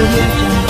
audio jungle.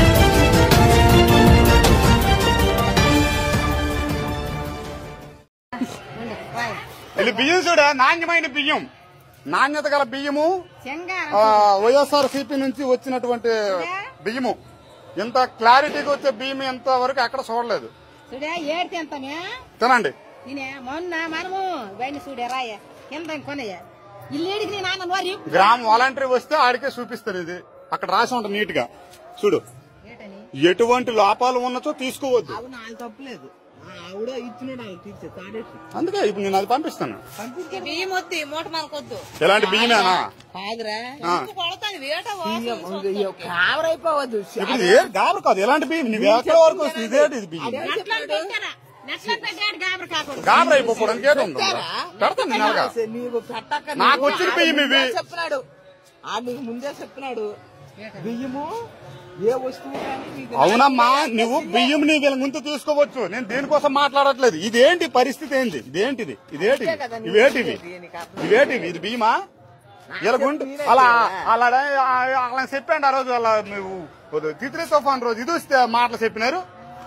ఇది బియ్యం చూడా నాణ్యమైన బియ్యం నాణ్యత గల బియ్యము శంగారం ఆ, వైఎస్ఆర్ సిపి నుంచి వచ్చినటువంటి బియ్యము ఇంత క్లారిటీగా వచ్చే బియ్యం ఇంత వరకు ఎక్కడ చూడలేదు చూడే ఏడితే ఎంతనే తినండి నేనే మొన్న మనము ఇవన్నీ చూడే రాయ కింద కొనయ్య ఇల్లేడికి నీ నాన్న నోరి గ్రామ వాలంటరీ వస్తే ఆడికే చూపిస్తారు ఇది అక్కడ రాసి ఉంటుంది నీట్ గా చూడు ఏటని ఎటువంటి లోపాలు ఉన్నచో తీసుకోవద్దు అవును ఆయన తప్పలేదు ఆవిడ ఇచ్చినాడు ఆయన తీర్చే తాడేసి అందుకే ఇప్పుడు నేను అది పంపిస్తాను బియ్యం వద్దు మూట మనకొద్దు ఎలాంటి బియ్యమేనా కాదురా ఆ. కొడతాను వేట కావరైపోవద్దు ఇప్పుడు ఇది ఏ గాబరు కాదు ఎలాంటి బియ్యం నువ్వు ఎక్కడ వరకు వస్తుంది ఇదేంటి ఇది బియ్యం నెట్లో పెట్టాడు గాబరు కాకుండా గాబరు అయిపోవడానికి ఏంటి ఉందా పెడతాను నేను అలాగా నీకు పెట్టక నాకు వచ్చిన బియ్యం ఇవి చెప్పినాడు ఆ నీకు ముందే చెప్పినాడు బియ్యము ఏ వస్తువు కానీ నీకు అవునమ్మా నువ్వు బియ్యం నీ వీళ్ళ ముందు తీసుకోవచ్చు నేను దేనికోసం మాట్లాడట్లేదు ఇదేంటి పరిస్థితి ఏంటి ఇదేంటిది ఇదేంటిది ఇవేటివి ఇవేటివి ఇది బియ్యమా ఇలా గుంటు అలా అలా అలా చెప్పండి ఆ రోజు అలా నువ్వు తిత్రి తుఫాన్ రోజు ఇది వస్తే మాటలు చెప్పినారు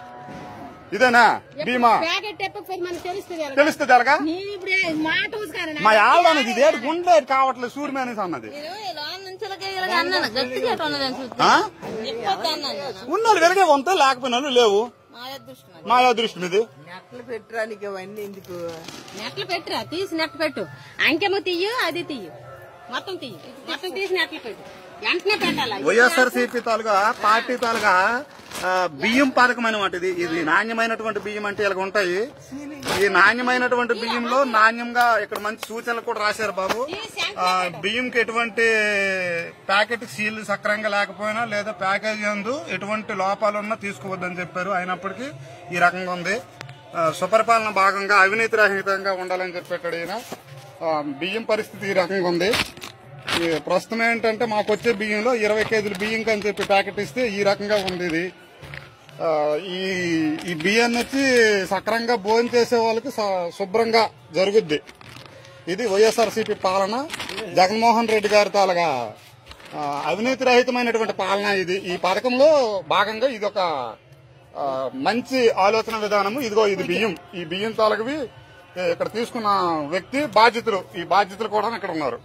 ఇదేనా భీమా ప్యాకెట్ ఎప్పకపోతే మనకు తెలుస్తుంది కదా. తెలుస్తుంది అలాగా నీ ఇప్పుడు మాట ఊసుకాను మా ఆవిడ ఇదేంటి గుండె కావట్లేదు సూర్యమే అనేసి అన్నది నేను లోన్ నుంచి ఇలాగే అన్నాను గట్టిగా ఎటు ఉన్నదని చూస్తే ఆ? చెప్పొద్దు అన్నాను ఉన్నోళ్ళు వెలిగే వంత లేకపోయిన వాళ్ళు లేవు మా అదృష్టం అది. మా అదృష్టం ఇది నెట్లు పెట్టడానికి అవన్నీ ఎందుకు నెట్లు పెట్టురా తీసి నెట్ పెట్టు అంకెమ తీయు అది తీయు మొత్తం తీయు మొత్తం తీసి నెట్లు పెట్టు వెంటనే పెట్టాలి వైఎస్ఆర్ సిపి తాలుగా పార్టీ తాలుగా ఆ, బియ్యం పథకం అనమాట ఇది ఇది నాణ్యమైనటువంటి బియ్యం అంటే ఇలా ఉంటాయి ఈ నాణ్యమైనటువంటి బియ్యంలో నాణ్యంగా ఇక్కడ మంచి సూచనలు కూడా రాశారు బాబు ఆ, బియ్యంకి ఎటువంటి ప్యాకెట్ సీల్ సక్రంగా లేకపోయినా లేదా ప్యాకేజీ అందు ఎటువంటి లోపాలు ఉన్నా తీసుకోవద్దని చెప్పారు అయినప్పటికీ ఈ రకంగా ఉంది ఆ, సుపరిపాలన భాగంగా అవినీతి రహితంగా ఉండాలని చెప్పాడు ఈయన ఆ, బియ్యం పరిస్థితి ఈ రకంగా ఉంది ఈ ప్రస్తుతం ఏంటంటే మాకు వచ్చే బియ్యంలో ఇరవై కేజీలు బియ్యం అని చెప్పి ప్యాకెట్ ఇస్తే ఈ రకంగా ఉంది ఇది ఆ, ఈ ఈ బియ్యాన్ని వచ్చి సక్రంగా భోజనం చేసే వాళ్ళకి స- శుభ్రంగా జరుగుద్ది ఇది వైఎస్ఆర్సీపీ పాలన జగన్మోహన్ రెడ్డి గారి తాలగా ఆ, అవినీతి రహితమైనటువంటి పాలన ఇది ఈ పథకంలో భాగంగా ఇది ఒక ఆ, మంచి ఆలోచన విధానము ఇదిగో ఇది బియ్యం ఈ బియ్యం తాలగవి ఇక్కడ తీసుకున్న వ్యక్తి బాధ్యతలు ఈ బాధ్యతలు కూడా ఇక్కడ ఉన్నారు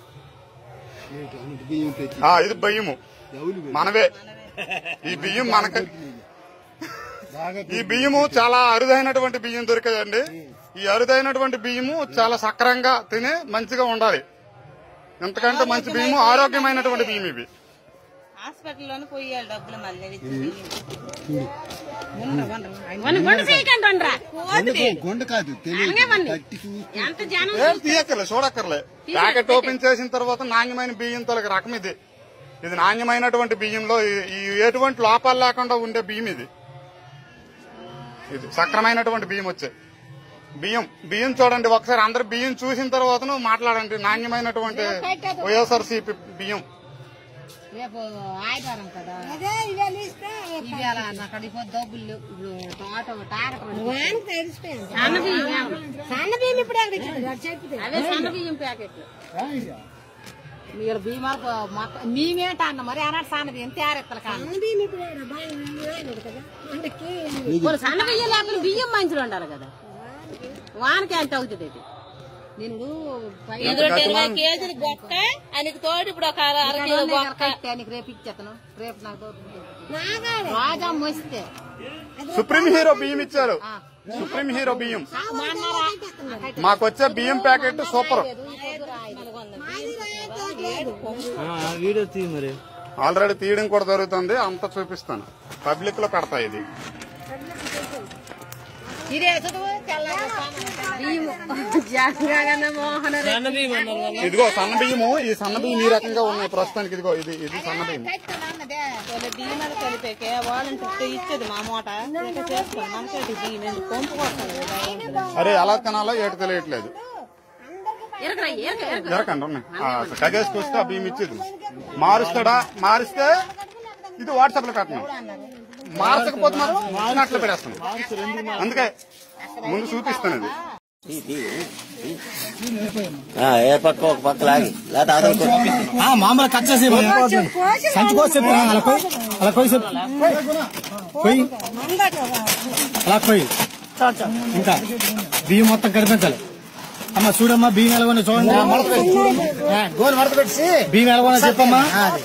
ఆ, ఇది బియ్యము మనవే ఈ బియ్యం మనకి ఈ బియ్యము చాలా అరుదైనటువంటి బియ్యం దొరికాయండి ఈ అరుదైనటువంటి బియ్యము చాలా సక్రంగా తిని మంచిగా ఉండాలి ఎంతకంటే మంచి బియ్యము ఆరోగ్యమైనటువంటి బియ్యం ఇవి హాస్పిటల్లోనే పోయాలి డబ్బులు మళ్ళీ ఇచ్చి బియ్యం. వండు చేయకండి వండరా గుండె కాదు అనగవండి. తెలియదు చూసి ఎంత జనం ఏం తీయక్కర్లే చూడక్కర్లే ప్యాకెట్ ఓపెన్ చేసిన తర్వాత నాణ్యమైన బియ్యం తొలగి రకం ఇది ఇది నాణ్యమైనటువంటి బియ్యంలో ఈ- ఈ ఎటువంటి లోపాలు లేకుండా ఉండే బియ్యం ఇది ఇది సక్రమైనటువంటి బియ్యం వచ్చే బియ్యం బియ్యం చూడండి ఒకసారి అందరు బియ్యం చూసిన తర్వాత మాట్లాడండి నాణ్యమైనటువంటి వైఎస్ఆర్ బియ్యం రేపు ఆదివారం కదా అదే ఇవాళ నాకు అడిగిపో డబ్బులు లేవు. ఇప్పుడు ఆటో టాకర్ సన్న బియ్యం సన్న బియ్యం ఇప్పుడు అవే సన్న బియ్యం ప్యాకెట్లు మీరు బియ్యం మేమేంట అన్న మరి అన్నాడు సన్న బియ్యం తయారెత్తలు కాదు కొన్ని సన్న బియ్యం లేకపోతే బియ్యం మంచిగా ఉండాలి కదా వానకి ఎంత అవుతుంది ఇది నేను ఎదురు ఇరవై కేజీలు బొక్క ఆయనకి తోడు ఇప్పుడు ఒక అర అర కిలో బొక్క కట్టే నీకు రేపు ఇచ్చేతను రేపు నాకు దొరుకుతుంది. రాజా మోస్తే సుప్రీం హీరో బియ్యం ఇచ్చారు సుప్రీం హీరో బియ్యం మాకు వచ్చే బియ్యం ప్యాకెట్ సూపర్ వీడియో తీ మరి ఆల్రెడీ తీయడం కూడా జరుగుతుంది అంతా చూపిస్తాను పబ్లిక్ లో పెడతా ఇది ఇదే చదువు తెల్ల మోహన ఇదిగో సన్న బియ్యము ఈ సన్న బియ్యం ఈ రకంగా ఉన్నాయి ప్రస్తుతానికి ఇదిగో ఇది ఇది సన్న బియ్యం వాళ్ళ బియ్యం అది కలిపాక వాళ్ళని ఇచ్చేది మా మూట ఇంకా చేసుకోండి మనకేటి బియ్యం ఎందుకు కొంపు కొడతాను అరే ఎలా తినాలో ఏటు తెలియట్లేదు ఎరకరా ఎరక ఎరక జరకండి ఉన్నాయి కగేసుకు వస్తే ఆ బియ్యం ఇచ్చేది మారుస్తాడా మారిస్తే ఇది వాట్సాప్ లో పెట్టను మార్చకపోతే మాత్రం అట్లా పెడేస్తాను అందుకే ముందు చూపిస్తాను ఇది ఆ, ఏ పక్క ఒక పక్క లాగి లేదా అదొక మామూలు కట్ చేసి సంచి కోసి చెప్పు అలా పోయి అలా పోయి చెప్పు పోయి అలా పోయి ఇంకా బియ్యం మొత్తం కనిపించాలి అమ్మ చూడమ్మా బియ్యం ఎలాగొన్నా చూడండి గోలు మడత పెట్టి బియ్యం ఎలాగొన్నా చెప్పమ్మా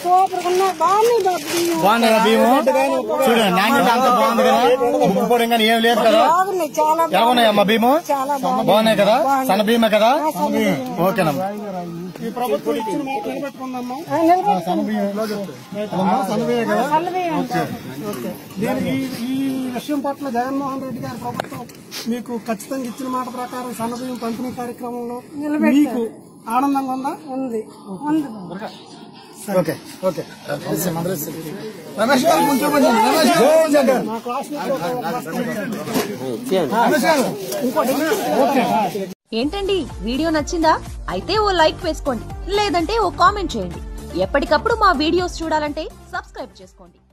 బాగున్నాయి బియ్యం చూడండి నాణ్యత అంతా బాగుంది కదా ఉప్పు పొడి కానీ ఏం లేదు కదా ఎలా ఉన్నాయమ్మా బియ్యము బాగున్నాయి కదా సన్న బియ్యమే కదా ఓకేనమ్మా దీనికి ఈ విషయం పట్ల జగన్మోహన్ రెడ్డి గారి ప్రభుత్వం మీకు ఖచ్చితంగా ఇచ్చిన మాట ప్రకారం సన్నబియ్యం పంపిణీ కార్యక్రమంలో మీకు ఆనందంగా ఉందా ఉంది ఓకే ఓకే రమేష్ గారు కొంచెం కొంచెం. రమేష్ గారు. మా క్లాస్ ఏంటండి వీడియో నచ్చిందా అయితే ఓ లైక్ వేసుకోండి లేదంటే ఓ కామెంట్ చేయండి ఎప్పటికప్పుడు మా వీడియోస్ చూడాలంటే సబ్స్క్రైబ్ చేసుకోండి